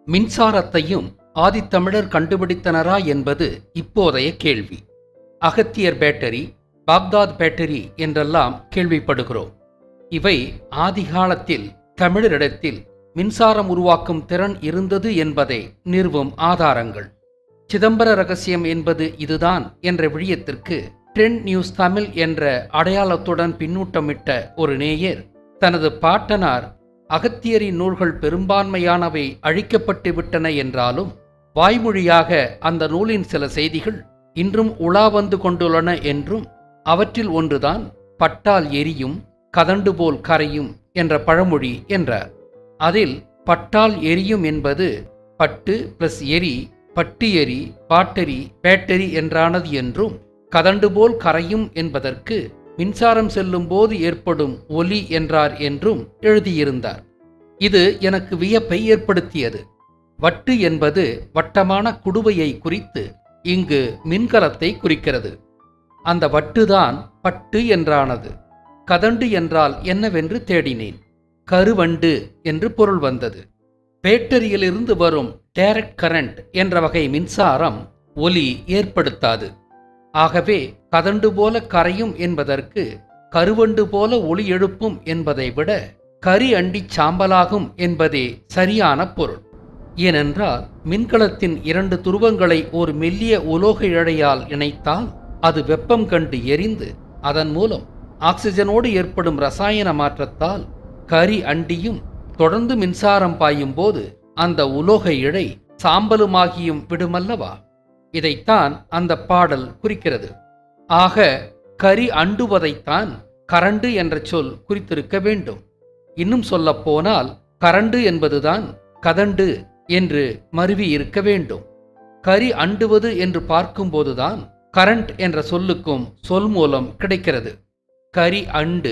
மின்சாரத்தையும் ஆதித்தமிழர் கண்டுபிடித்தனரா என்பது இப்போதைய கேள்வி அகத்தியர் பேட்டரி பாக்தாத் பேட்டரி என்றெல்லாம் கேள்விப்படுகிறோம் இவை ஆதிகாலத்தில் தமிழரிடத்தில் மின்சாரம் உருவாக்கும் திறன் இருந்தது என்பதை நிறுவும் ஆதாரங்கள் சிதம்பர ரகசியம் என்பது இதுதான் என்ற விழியத்திற்கு ட்ரெண்ட் நியூஸ் தமிழ் என்ற அடையாளத்துடன் பின்னூட்டமிட்ட ஒரு நேயர் தனது பாட்டனார் அகத்தியரின் நூல்கள் பெரும்பான்மையானவை அழிக்கப்பட்டு விட்டன என்றாலும் வாய்மொழியாக அந்த நூலின் சில செய்திகள் இன்றும் உலா வந்து கொண்டுள்ளன என்றும் அவற்றில் ஒன்றுதான் பட்டால் எரியும் கதண்டு போல் கரையும் என்ற பழமொழி என்றார் அதில் பட்டால் எரியும் என்பது பட்டு பிளஸ் எரி பட்டு எரி பாட்டரி பேட்டரி என்றானது என்றும் கதண்டு போல் கரையும் என்பதற்கு மின்சாரம் செல்லும் போது ஏற்படும் ஒலி என்றார் என்றும் எழுதியிருந்தார் இது எனக்கு வியப்பை ஏற்படுத்தியது வட்டு என்பது வட்டமான குடுவையை குறித்து இங்கு மின்கலத்தை குறிக்கிறது அந்த வட்டுதான் பட்டு என்றானது கதண்டு என்றால் என்னவென்று தேடினேன் கருவண்டு என்று பொருள் வந்தது பேட்டரியிலிருந்து வரும் டைரக்ட் கரண்ட் என்ற வகை மின்சாரம் ஒலி ஏற்படுத்தாது ஆகவே கதண்டு போல கரையும் என்பதற்கு கருவண்டு போல ஒளி எழுப்பும் என்பதை விட கரி அண்டி சாம்பலாகும் என்பதே சரியான பொருள் ஏனென்றால் மின்கலத்தின் இரண்டு துருவங்களை ஒரு மெல்லிய உலோக இழையால் இணைத்தால் அது வெப்பம் கண்டு எரிந்து அதன் மூலம் ஆக்சிஜனோடு ஏற்படும் ரசாயன மாற்றத்தால் கரி அண்டியும் தொடர்ந்து மின்சாரம் பாயும் போது அந்த உலோக இழை சாம்பலுமாகியும் விடுமல்லவா இதைத்தான் அந்த பாடல் குறிக்கிறது ஆக கரி அண்டுவதைத்தான் கரண்டு என்ற சொல் குறித்திருக்க வேண்டும் இன்னும் சொல்லப் போனால் கரண்டு என்பதுதான் கதண்டு என்று மருவி இருக்க வேண்டும் கரி அண்டுவது என்று பார்க்கும்போதுதான் கரண்ட் என்ற சொல்லுக்கும் சொல் மூலம் கிடைக்கிறது கரி அண்டு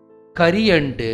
கரியண்டு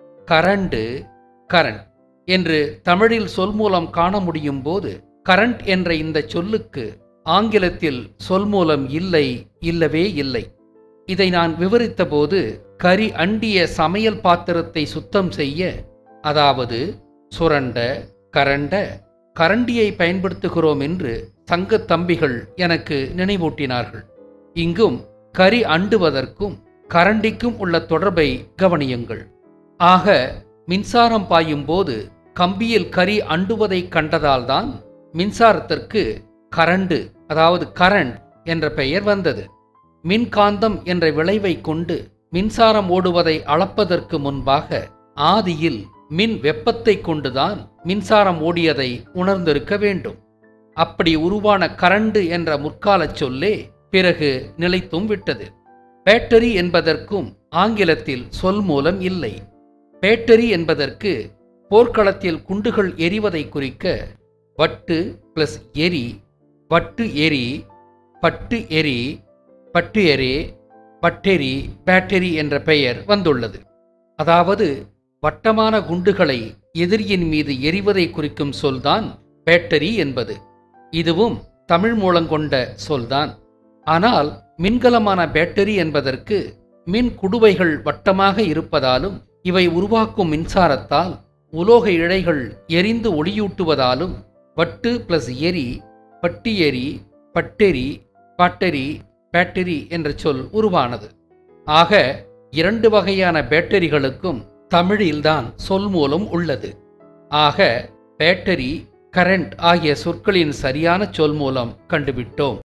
கரண்டு கரண்ட் என்று தமிழில் சொல் மூலம் காண முடியும் போது கரண்ட் என்ற இந்த சொல்லுக்கு ஆங்கிலத்தில் சொல் மூலம் இல்லை இல்லவே இல்லை இதை நான் விவரித்தபோது கரி அண்டிய சமையல் பாத்திரத்தை சுத்தம் செய்ய அதாவது சுரண்ட கரண்ட கரண்டியை பயன்படுத்துகிறோம் என்று தங்கத் தம்பிகள் எனக்கு நினைவூட்டினார்கள் இங்கும் கரி அண்டுவதற்கும் கரண்டிக்கும் உள்ள தொடர்பை கவனியுங்கள் ஆக மின்சாரம் பாயும் போது கம்பியில் கரி அண்டுவதை கண்டதால்தான் மின்சாரத்திற்கு கரண்டு அதாவது கரண்ட் என்ற பெயர் வந்தது மின்காந்தம் என்ற விளைவை கொண்டு மின்சாரம் ஓடுவதை அளப்பதற்கு முன்பாக ஆதியில் மின் வெப்பத்தை கொண்டுதான் மின்சாரம் ஓடியதை உணர்ந்திருக்க வேண்டும் அப்படி உருவான கரண்டு என்ற முற்காலச் சொல்லே பிறகு நிலைத்தும் விட்டது பேட்டரி என்பதற்கும் ஆங்கிலத்தில் சொல் மூலம் இல்லை பேட்டரி என்பதற்கு போர்க்களத்தில் குண்டுகள் எரிவதை குறிக்க வட்டு பிளஸ் எரி வட்டு எரி பட்டு எரி பட்டு எரி பட்டெரி பேட்டரி என்ற பெயர் வந்துள்ளது அதாவது வட்டமான குண்டுகளை எதிரியின் மீது எரிவதை குறிக்கும் சொல்தான் பேட்டரி என்பது இதுவும் தமிழ் மூலங்கொண்ட சொல்தான் ஆனால் மின்கலமான பேட்டரி என்பதற்கு மின் குடுவைகள் வட்டமாக இருப்பதாலும் இவை உருவாக்கும் மின்சாரத்தால் உலோக இழைகள் எரிந்து ஒளியூட்டுவதாலும் வட்டு பிளஸ் எரி பட்டி எரி பட்டெரி பாட்டரி பேட்டரி என்ற சொல் உருவானது ஆக இரண்டு வகையான பேட்டரிகளுக்கும் தமிழில்தான் சொல் மூலம் உள்ளது ஆக பேட்டரி கரண்ட் ஆகிய சொற்களின் சரியான சொல் மூலம் கண்டுவிட்டோம்